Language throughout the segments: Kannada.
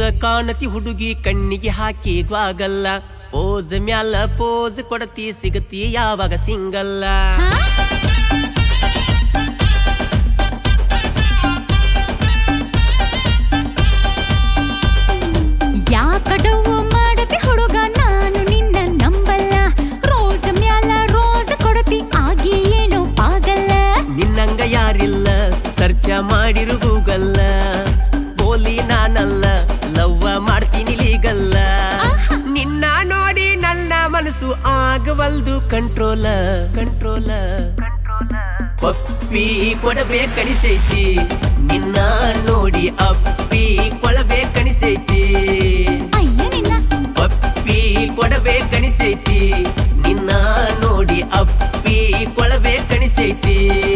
ಕಾಣತಿ ಹುಡುಗಿ ಕಣ್ಣಿಗೆ ಹಾಕಿ ಗ್ವಾಗಲ್ಲ ಪೋಜ್ ಮ್ಯಾಲ ಪೋಜ್ ಕೊಡತಿ ಸಿಗತಿ ಯಾವಾಗ ಸಿಂಗಲ್ಲ ಯಾಕಡವು ಮಾಡತಿ ಹುಡುಗ ನಾನು ನಿನ್ನ ನಂಬಲ್ಲ ರೋಸ್ ಮ್ಯಾಲ ರೋಸ್ ಕೊಡತಿ ಆಗಿ ಏನೋ ಪಾಗಲ್ಲ ನಿನ್ನಂಗ ಯಾರಿಲ್ಲ ಸರ್ಚ ಮಾಡಿರು ಗೂಗಲ್ಲ ಬೋಲಿ ನಾನಲ್ಲ ಲವ್ವ ಮಾಡ್ತೀನಿ ಲೀಗಲ್ಲ ನಿನ್ನ ನೋಡಿ ನನ್ನ ಮನಸ್ಸು ಆಗವಲ್ದು ಕಂಟ್ರೋಲ ಕಂಟ್ರೋಲ ಪಪ್ಪಿ ಕೊಡಬೇಕಣಿಸೈತಿ ನಿನ್ನ ನೋಡಿ ಅಪ್ಪಿ ಕೊಳಬೇಕಣಿಸೈತಿ ಅಯ್ಯ ನಿನ್ನ ಪಪ್ಪಿ ಕೊಡಬೇಕಣಿಸೈತಿ ನಿನ್ನ ನೋಡಿ ಅಪ್ಪಿ ಕೊಳಬೇಕಣಿಸೈತಿ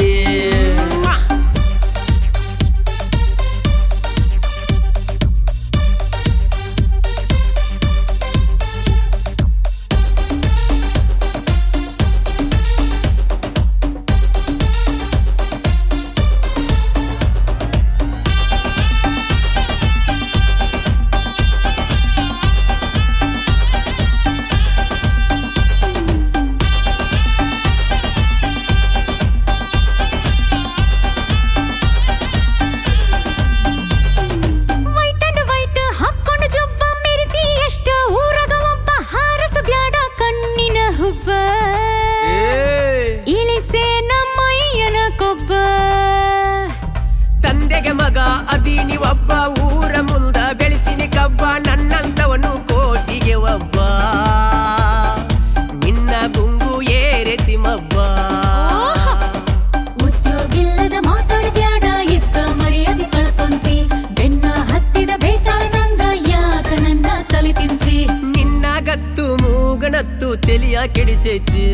ವೈಟ್ ಅಂಡ್ ವೈಟ್ ಹಾಕೊಂಡು ಜೊಬ್ಬ ಮೆರಿತಿ ಎಷ್ಟ ಊರಾಗ ಒಬ್ಬ ಹಾರಸ ಬ್ಯಾಡ ಕಣ್ಣಿನ ಹುಬ್ಬ ಇಳಿಸೆ ನಮ್ಮಯ್ಯನ ಕೊಬ್ಬ ತಂದೆಗೆ ಮಗ ಅದೀನಿ ಒಬ್ಬ ಊರ ಮುಂದ ಬೆಳೆಸಿನಿ ಕಬ್ಬ ನನ್ನಂತವನು ಕೋಟಿಗೆ ಒಬ್ಬ ನಿನ್ನ ಗುಂಗು ಏರೆತಿ ಮಬ್ಬ ಉದ್ಯೋಗಿಲ್ಲದ ಮಾತಾಡ ಬ್ಯಾಡ ಎತ್ತ ಮರ್ಯಾದೆ ಕಳ್ಕೊಂತಿ ಬೆನ್ನ ಹತ್ತಿದ ಬೇತಾಳ ನಂಗ ಯಾಕ ನನ್ನ ತಲೆ ತಿಂತಿ ನಿನ್ನ ಗತ್ತು ಮೂಗನತ್ತು ತೆಲಿಯ ಕೆಡಿಸೈತಿ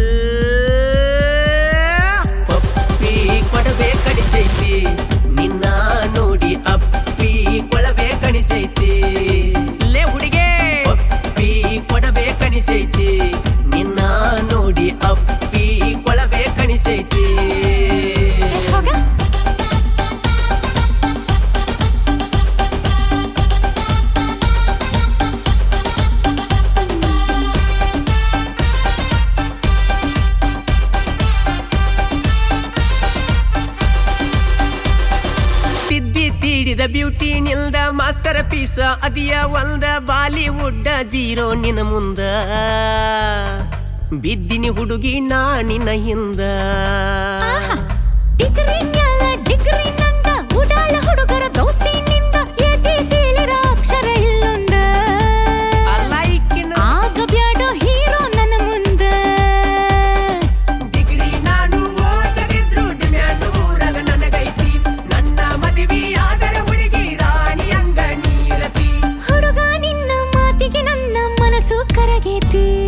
ಪಪ್ಪಿ ಕೊಡಬೇ ಕಡಿಸೈತಿ ನಿನ್ನ ನೋಡಿ ಅಪ್ಪಿ ಕೊಳಬೇ ಕಣಿಸೈತಿ ಲೇ ಹುಡುಗೆ ಪಪ್ಪಿ ಕೊಡಬೇ ಕಣಿಸೈತಿ ನಿನ್ನ ನೋಡಿ ಅಪ್ಪಿ ಕೊಳಬೇ ಕಣಿಸೈತಿ ಹೋಗ ತಿದ್ದಿ ತೀಡಿದ ಬ್ಯೂಟಿ ನಿಲ್ದ ಮಾಸ್ಟರ್ ಪೀಸ ಅದಿಯ ಒಂದ ಬಾಲಿವುಡ್ ಜೀರೋ ನಿನ ಮುಂದ ಬಿದ್ದಿನಿ ಹುಡುಗಿ ನಾ ನಿನ್ನ ಹಿಂದ ಡಿಗ್ರಿ ಮ್ಯಾಲ ಡಿಗ್ರಿ ನಂದ ಉಡಾಳ ಹುಡುಗರ ದೋಸ್ತಿ ನಿಂದ ಏತಿ ಸೀಳಿರ ಅಕ್ಷರ ಇಲ್ಲೊಂದ ಅಲೈಕಿನ ಆಗ ಬ್ಯಾಡ ಹೀರೋ ನನ್ನ ಮುಂದ ಡಿಗ್ರಿ ನಾನು ಓದದಿದ್ರು ಡಿಮ್ಯಾಂಡ್ ಊರಾಗ ನನಗೈತಿ ನನ್ನ ಮದುವೆ ಆದರೆ ಹುಡುಗಿ ರಾಣಿ ಅಂಗ ನೀರತಿ ಹುಡುಗ ನಿನ್ನ ಮಾತಿಗೆ ನನ್ನ ಮನಸ್ಸು ಕರಗೈತಿ